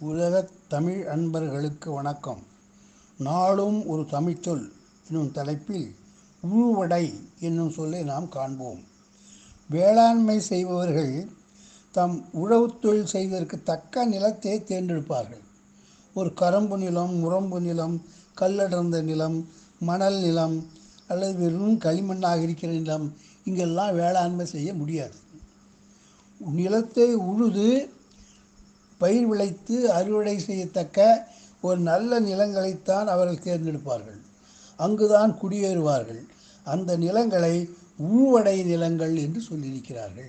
உலகத் தமிழ் அன்பர்களுக்கு வணக்கம் நாளும் ஒரு தமிழ்ச்சொல் என்னும் தலைப்பில் உழுவடை என்னும் சொல்லை நாம் காண்போம் வேளாண்மை செய்பவர்கள் தம் உழவுத் தொழில் செய்வதற்கு தக்க நிலத்தை தேர்ந்தெடுப்பார்கள் ஒரு கரம்பு நிலம் முரம்பு நிலம் கல்லடர்ந்த நிலம் மணல் நிலம் அல்லது வெறும் களிமண்ணாக இருக்கிற நிலம் இங்கெல்லாம் வேளாண்மை செய்ய முடியாது நிலத்தை உழுது பயிர் விளைத்து அறுவடை செய்யத்தக்க ஒரு நல்ல நிலங்களைத்தான் அவர்கள் தேர்ந்தெடுப்பார்கள் அங்குதான் குடியேறுவார்கள் அந்த நிலங்களை உழுவடை நிலங்கள் என்று சொல்லியிருக்கிறார்கள்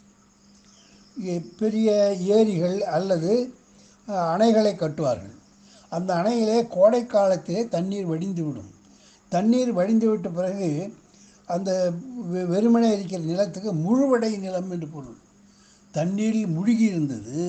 எ- பெரிய ஏரிகள் அல்லது அஹ், அணைகளை கட்டுவார்கள் அந்த அணையிலே கோடை காலத்திலே தண்ணீர் வடிந்துவிடும் தண்ணீர் வடிந்துவிட்ட பிறகு அந்த வெ- வெறுமனே இருக்கிற நிலத்துக்கு முழுவடை நிலம் என்று பொருள் தண்ணீரில் முழுகி இருந்தது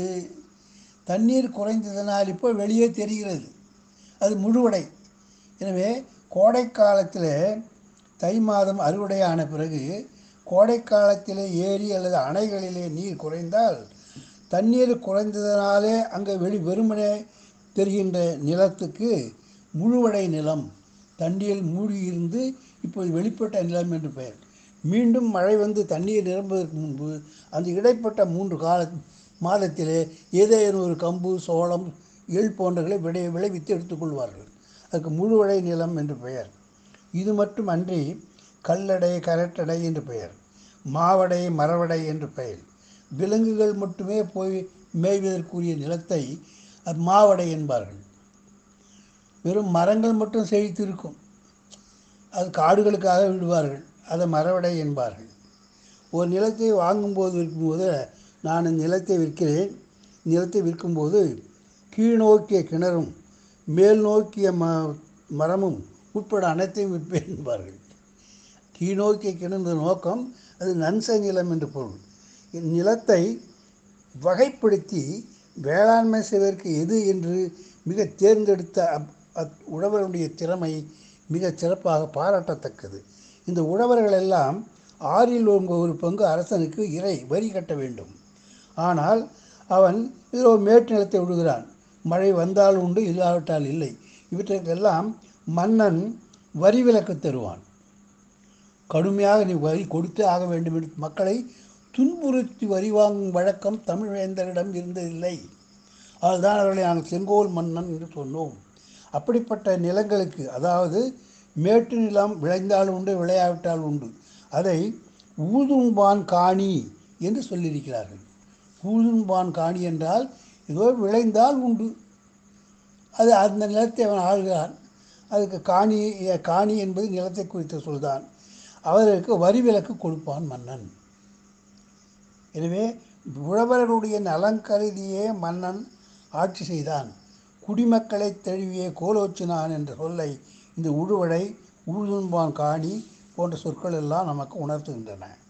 தண்ணீர் குறைந்ததனால் இப்போ வெளியே தெரிகிறது அது முழுவடை எனவே கோடை காலத்தில் தை மாதம் அறுவடை ஆன பிறகு கோடை காலத்திலே ஏரி அல்லது அணைகளிலே நீர் குறைந்தால் தண்ணீர் குறைந்ததனாலே அங்கே வெளி வெறுமனே தெரிகின்ற நிலத்துக்கு முழுவடை நிலம் தண்ணீர் மூழ்கியிருந்து இப்போது வெளிப்பட்ட நிலம் என்று பெயர் மீண்டும் மழை வந்து தண்ணீர் நிரம்புவதற்கு முன்பு அந்த இடைப்பட்ட மூன்று கால மாதத்திலே ஏதேனும் ஒரு கம்பு சோளம் எள் போன்றகளை விளை விளைவித்து எடுத்துக்கொள்வார்கள் அதுக்கு முழுவடை நிலம் என்று பெயர் இது மட்டும் அன்றி கல்லடை கரட்டடை என்று பெயர் மாவடை மரவடை என்று பெயர் விலங்குகள் மட்டுமே போய் மேய்வதற்குரிய நிலத்தை அது மாவடை என்பார்கள் வெறும் மரங்கள் மட்டும் செழித்து இருக்கும் அது காடுகளுக்காக விடுவார்கள் அதை மரவடை என்பார்கள் ஒரு நிலத்தை வாங்கும்போது விற்கும்போது நான் இந்த நிலத்தை விற்கிறேன் நிலத்தை விற்கும்போது கீழ் நோக்கிய கிணறும் மேல் நோக்கிய ம மரமும் உட்பட அனைத்தையும் விற்பேன் என்பார்கள் கீழ் நோக்கிய கிணறு நோக்கம் அது நன்சை நிலம் என்று பொருள் இந்நிலத்தை வகைப்படுத்தி வேளாண்மை செய்வதற்கு எது என்று மிக தேர்ந்தெடுத்த அப்- அத் உழவருடைய திறமை மிக சிறப்பாக பாராட்டத்தக்கது இந்த உழவர்கள் எல்லாம் ஆறில் ஒரு ஒரு பங்கு அரசனுக்கு இறை வரி கட்ட வேண்டும் ஆனால் அவன் இதோ மேட்டு நிலத்தை விடுகிறான் மழை வந்தால் உண்டு இல்லாவிட்டால் இல்லை இவற்றுக்கெல்லாம் மன்னன் வரி விலக்கு தருவான் கடுமையாக நீ வரி கொடுத்தே ஆக வேண்டும் என்று மக்களை துன்புறுத்தி வரி வாங்கும் வழக்கம் தமிழ் வேந்தரிடம் இருந்ததில்லை அதுதான் அவர்களை நாங்கள் செங்கோல் மன்னன் என்று சொன்னோம் அப்படிப்பட்ட நிலங்களுக்கு அதாவது மேட்டு நிலம் விளைந்தால் உண்டு விளையாவிட்டால் உண்டு அதை ஊதும்பான் காணி என்று சொல்லியிருக்கிறார்கள் ஊதும்பான் காணி என்றால் ஏதோ விளைந்தால் உண்டு அது அந்த நிலத்தை அவன் ஆள்கிறான் அதுக்கு காணி காணி என்பது நிலத்தை குறித்த சொல்தான் அவர்களுக்கு வரி விலக்கு கொடுப்பான் மன்னன் எனவே உழவர்களுடைய நலன் கருதியே மன்னன் ஆட்சி செய்தான் குடிமக்களை தழுவிய கோலோச்சினான் என்ற சொல்லை இந்த உழுவடை உழுதுன்பான் காணி போன்ற சொற்கள் எல்லாம் நமக்கு உணர்த்துகின்றன